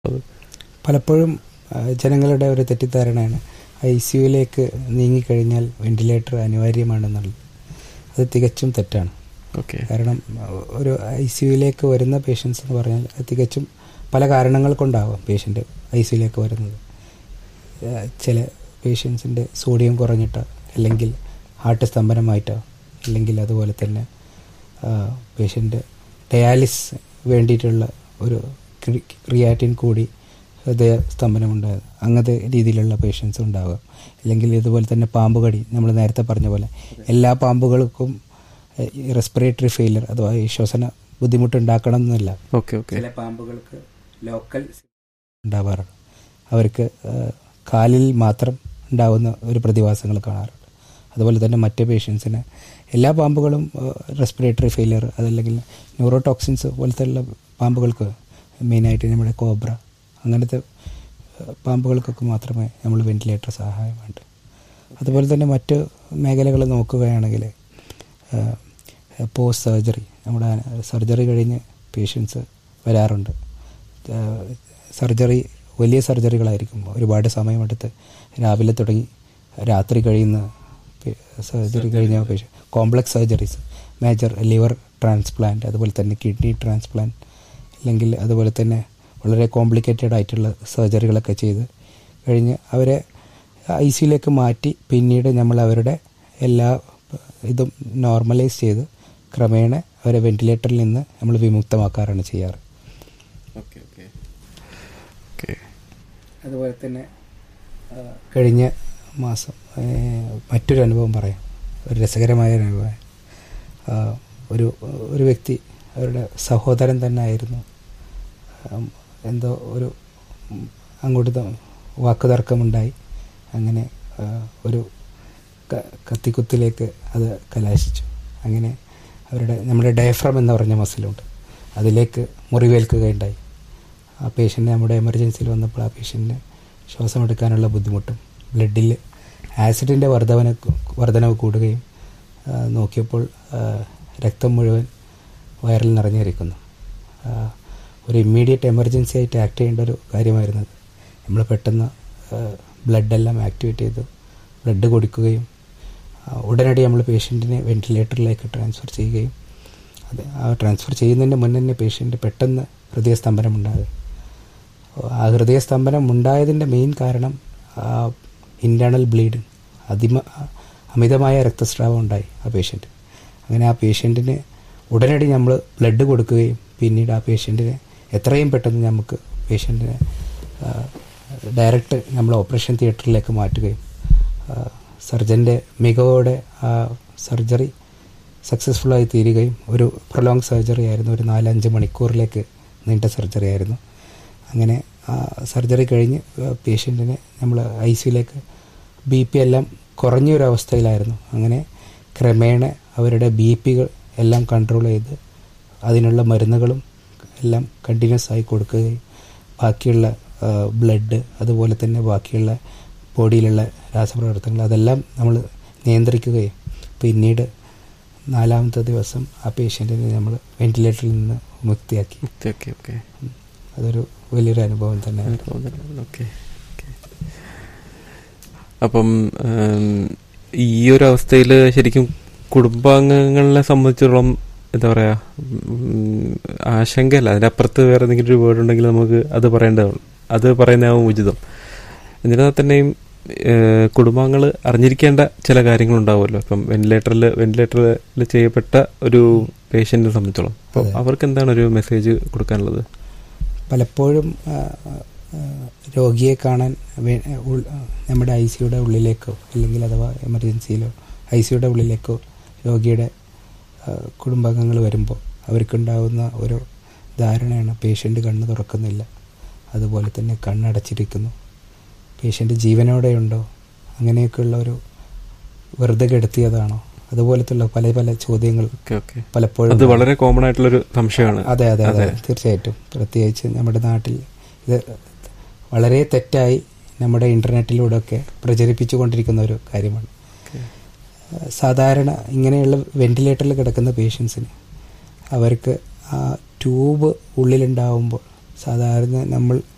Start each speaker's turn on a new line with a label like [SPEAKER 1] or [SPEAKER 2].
[SPEAKER 1] പലപ്പോഴും ആ, ജനങ്ങളുടെ ഒരു തെറ്റിദ്ധാരണയാണ് ഐ സിയുയിലേക്ക് നീങ്ങിക്കഴിഞ്ഞാൽ വെന്റിലേറ്റർ അനിവാര്യമാണെന്നുള്ളത് അത് തികച്ചും തെറ്റാണ്
[SPEAKER 2] ഓക്കെ
[SPEAKER 1] കാരണം ആ, ഒരു ഐ സിയുയിലേക്ക് വരുന്ന പേഷ്യൻസ് എന്ന് പറഞ്ഞാൽ അത് തികച്ചും പല കാരണങ്ങൾ കൊണ്ടാവാം പേഷ്യൻ്റ് ഐ സിയുയിലേക്ക് വരുന്നത് ആ, ചില പേഷ്യൻസിൻ്റെ സോഡിയം കുറഞ്ഞിട്ടോ അല്ലെങ്കിൽ ഹാർട്ട് സ്തംഭനമായിട്ടോ അല്ലെങ്കിൽ അതുപോലെ തന്നെ പേഷ്യൻ്റ് ഡയാലിസ് വേണ്ടിയിട്ടുള്ള ഒരു ക്രി- ക്രിയാറ്റിൻ കൂടി ഹൃദയ സ്തംഭനമുണ്ടാകും അങ്ങനത്തെ രീതിയിലുള്ള പേഷ്യൻസ് ഉണ്ടാവുക അല്ലെങ്കിൽ ഇതുപോലെ തന്നെ പാമ്പ് കടി നമ്മൾ നേരത്തെ പറഞ്ഞ പോലെ എല്ലാ പാമ്പുകൾക്കും റെസ്പിറേറ്ററി ഫെയിലർ അഥവാ ഈ ശ്വസന ബുദ്ധിമുട്ടുണ്ടാക്കണം എന്നില്ല
[SPEAKER 2] ഓക്കെ ഓക്കെ
[SPEAKER 1] ചില പാമ്പുകൾക്ക് ലോക്കൽ ഉണ്ടാവാറുണ്ട് അവർക്ക് ആ, കാലിൽ മാത്രം ഉണ്ടാവുന്ന ഒരു പ്രതിഭാസങ്ങൾ കാണാറുണ്ട് അതുപോലെ തന്നെ മറ്റ് പേഷ്യൻസിന് എല്ലാ പാമ്പുകളും റെസ്പിറേറ്ററി ഫെയിലിയർ അതല്ലെങ്കിൽ ന്യൂറോടോക്സിൻസ് പോലത്തെ ഉള്ള പാമ്പുകൾക്ക് മെയിനായിട്ട് നമ്മുടെ കോബ്ര അങ്ങനത്തെ ആ, പാമ്പുകൾക്കൊക്കെ മാത്രമേ നമ്മൾ വെന്റിലേറ്റർ സഹായം വേണ്ടു അതുപോലെ തന്നെ മറ്റ് മേഖലകൾ നോക്കുകയാണെങ്കിൽ പോസ്റ്റ് സർജറി നമ്മുടെ സർജറി കഴിഞ്ഞ് പേഷ്യൻസ് വരാറുണ്ട് സർജറി വലിയ സർജറികളായിരിക്കും ഒരുപാട് സമയമെടുത്ത് രാവിലെ തുടങ്ങി രാത്രി കഴിയുന്ന സർജറി കഴിഞ്ഞ patient complex surgeries major liver transplant അതുപോലെ തന്നെ കിഡ്നി ട്രാൻസ്പ്ലാന്റ് അല്ലെങ്കിൽ അതുപോലെ തന്നെ വളരെ കോംപ്ലിക്കേറ്റഡ് ആയിട്ടുള്ള സർജറികളൊക്കെ ചെയ്ത് കഴിഞ്ഞ് അവരെ ഐ സിയിലേക്ക് മാറ്റി പിന്നീട് നമ്മൾ അവരുടെ എല്ലാ ഇതും നോർമലൈസ് ചെയ്ത് ക്രമേണ അവരെ വെന്റിലേറ്ററിൽ നിന്ന് നമ്മൾ വിമുക്തമാക്കാറാണ് ചെയ്യാറ്
[SPEAKER 2] ഓക്കെ ഓക്കെ ഓക്കെ
[SPEAKER 1] അതുപോലെ തന്നെ ആ, കഴിഞ്ഞ മാസം ഏ, മറ്റൊരു അനുഭവം പറയാം ഒരു രസകരമായ ഒരു അനുഭവം ആ, ഒരു ഒരു വ്യക്തി അവരുടെ സഹോദരൻ തന്നെ ആയിരുന്നു ആം, എന്തോ ഒരു ഉം, അങ്ങോട്ട് ത- വാക്കുതർക്കമുണ്ടായി അങ്ങനെ ആ, ഒരു ക- കത്തിക്കുത്തിലേക്ക് അത് കലാശിച്ചു അങ്ങനെ അവരുടെ നമ്മുടെ ഡയഫ്രം എന്ന് പറഞ്ഞ മസിലുണ്ട് അതിലേക്ക് മുറിവേൽക്കുകയുണ്ടായി ആ പേഷ്യൻ്റ് നമ്മുടെ എമർജൻസിയിൽ വന്നപ്പോൾ ആ പേഷ്യൻറ്റിന് ശ്വാസം എടുക്കാനുള്ള ബുദ്ധിമുട്ടും ബ്ലഡിൽ ആസിഡിൻ്റെ വർധവന വർധനവ് കൂടുകയും ആ, നോക്കിയപ്പോൾ ആ, രക്തം മുഴുവൻ വയറിൽ നിറഞ്ഞിരിക്കുന്നു ആ, ഒരു ഇമ്മീഡിയറ്റ് എമർജൻസി ആയിട്ട് ആക്ട് ചെയ്യേണ്ട ഒരു കാര്യമായിരുന്നത് നമ്മൾ പെട്ടെന്ന് ബ്ലഡെല്ലാം ആക്ടിവേറ്റ് ചെയ്ത് ബ്ലഡ് കൊടുക്കുകയും ആ, ഉടനടി നമ്മൾ പേഷ്യൻറ്റിനെ വെന്റിലേറ്ററിലേക്ക് ട്രാൻസ്ഫർ ചെയ്യുകയും അത് ആ ട്രാൻസ്ഫർ ചെയ്യുന്നതിന് മുന്നേ തന്നെ പേഷ്യൻ്റ് പെട്ടെന്ന് ഹൃദയസ്തംഭനം ഉണ്ടാകും ആ ഹൃദയസ്തംഭനം ഉണ്ടായതിൻ്റെ മെയിൻ കാരണം ആ ഇൻറ്റേർണൽ ബ്ലീഡിങ് അതിമ അമിതമായ രക്തസ്രാവം ഉണ്ടായി ആ പേഷ്യൻ്റ് അങ്ങനെ ആ പേഷ്യൻറ്റിന് ഉടനടി നമ്മൾ ബ്ലഡ് കൊടുക്കുകയും പിന്നീട് ആ പേഷ്യൻറ്റിനെ എത്രയും പെട്ടെന്ന് നമുക്ക് പേഷ്യൻറ്റിനെ ഡയറക്റ്റ് നമ്മൾ ഓപ്പറേഷൻ തിയേറ്ററിലേക്ക് മാറ്റുകയും സർജൻ്റെ മികവോടെ ആ സർജറി സക്സസ്ഫുള്ളായി തീരുകയും ഒരു പ്രൊലോങ് സർജറി ആയിരുന്നു ഒരു നാലഞ്ച് മണിക്കൂറിലേക്ക് നീണ്ട സർജറി ആയിരുന്നു അങ്ങനെ ആ സർജറി കഴിഞ്ഞ് പേഷ്യൻറ്റിനെ നമ്മൾ ഐ സിയിലേക്ക് ബി പി എല്ലാം കുറഞ്ഞൊരവസ്ഥയിലായിരുന്നു അങ്ങനെ ക്രമേണ അവരുടെ ബി പികൾ എല്ലാം കൺട്രോൾ ചെയ്ത് അതിനുള്ള മരുന്നുകളും എല്ലാം കണ്ടിന്യൂസ് ആയി കൊടുക്കുകയും ബാക്കിയുള്ള ബ്ലഡ് അതുപോലെ തന്നെ ബാക്കിയുള്ള ബോഡിയിലുള്ള രാസപ്രവർത്തനങ്ങൾ അതെല്ലാം നമ്മൾ നിയന്ത്രിക്കുകയും പിന്നീട് നാലാമത്തെ ദിവസം ആ പേഷ്യൻറ്റിനെ നമ്മൾ വെന്റിലേറ്ററിൽ നിന്ന് മുക്തിയാക്കി
[SPEAKER 2] ഓക്കെ ഓക്കെ ഓക്കെ
[SPEAKER 1] ഉം. അതൊരു വലിയൊരു അനുഭവം തന്നെ
[SPEAKER 2] ഓക്കെ അപ്പം ഉം, ഈ ഒരു അവസ്ഥയിൽ ശരിക്കും കുടുംബാംഗങ്ങളെ സംബന്ധിച്ചിടത്തോളം എന്താ പറയാ ഉം, ആശങ്കയല്ല അതിനപ്പുറത്ത് വേറെ എന്തെങ്കിലും ഒരു വേർഡ് ഉണ്ടെങ്കിൽ നമുക്ക് അത് പറയേണ്ടതാണ് അത് പറയുന്നതാവും ഉചിതം എന്നിരുന്നാൽ തന്നെയും കുടുംബാംഗങ്ങൾ അറിഞ്ഞിരിക്കേണ്ട ചില കാര്യങ്ങളുണ്ടാവുമല്ലോ ഇപ്പം വെന്റിലേറ്ററിൽ വെന്റിലേറ്ററിൽ ചെയ്യപ്പെട്ട ഒരു പേഷ്യന്റിനെ സംബന്ധിച്ചോളം അപ്പോൾ
[SPEAKER 1] അതെ.
[SPEAKER 2] അവർക്ക് എന്താണ് ഒരു മെസ്സേജ് കൊടുക്കാനുള്ളത്
[SPEAKER 1] പലപ്പോഴും ആ, ആ, രോഗിയെ കാണാൻ വേ- ഉൾ- നമ്മുടെ ഐ സിയുടെ ഉള്ളിലേക്കോ അല്ലെങ്കിൽ അഥവാ എമർജൻസിയിലോ ഐ സിയുടെ ഉള്ളിലേക്കോ രോഗിയുടെ ആ, കുടുംബാംഗങ്ങൾ വരുമ്പോൾ അവർക്കുണ്ടാവുന്ന ഒരു ധാരണയാണ് പേഷ്യൻ്റ് കണ്ണ് തുറക്കുന്നില്ല അതുപോലെ തന്നെ കണ്ണടച്ചിരിക്കുന്നു പേഷ്യൻ്റ് ജീവനോടെയുണ്ടോ അങ്ങനെയൊക്കെയുള്ള ഒരു വെറുതെ കെടുത്തിയതാണോ അതുപോലത്തുള്ള പല പല ചോദ്യങ്ങൾ
[SPEAKER 2] ഓക്കെ ഓക്കെ
[SPEAKER 1] പലപ്പോഴും
[SPEAKER 2] അത് വളരെ കോമൺ ആയിട്ടുള്ളൊരു സംശയമാണ്
[SPEAKER 1] അതെ അതെ അതെ
[SPEAKER 2] അതെ.
[SPEAKER 1] തീർച്ചയായിട്ടും പ്രത്യേകിച്ച് നമ്മുടെ നാട്ടിൽ ഇത് വളരെ തെറ്റായി നമ്മുടെ ഇന്റർനെറ്റിലൂടെ ഒക്കെ പ്രചരിപ്പിച്ചു കൊണ്ടിരിക്കുന്ന ഒരു കാര്യമാണ്
[SPEAKER 2] ഓക്കെ.
[SPEAKER 1] സാധാരണ ഇങ്ങനെയുള്ള വെന്റിലേറ്ററിൽ കിടക്കുന്ന പേഷ്യൻസിന് അവർക്ക് ആ ട്യൂബ് ഉള്ളിലുണ്ടാവുമ്പോൾ സാധാരണ നമ്മൾ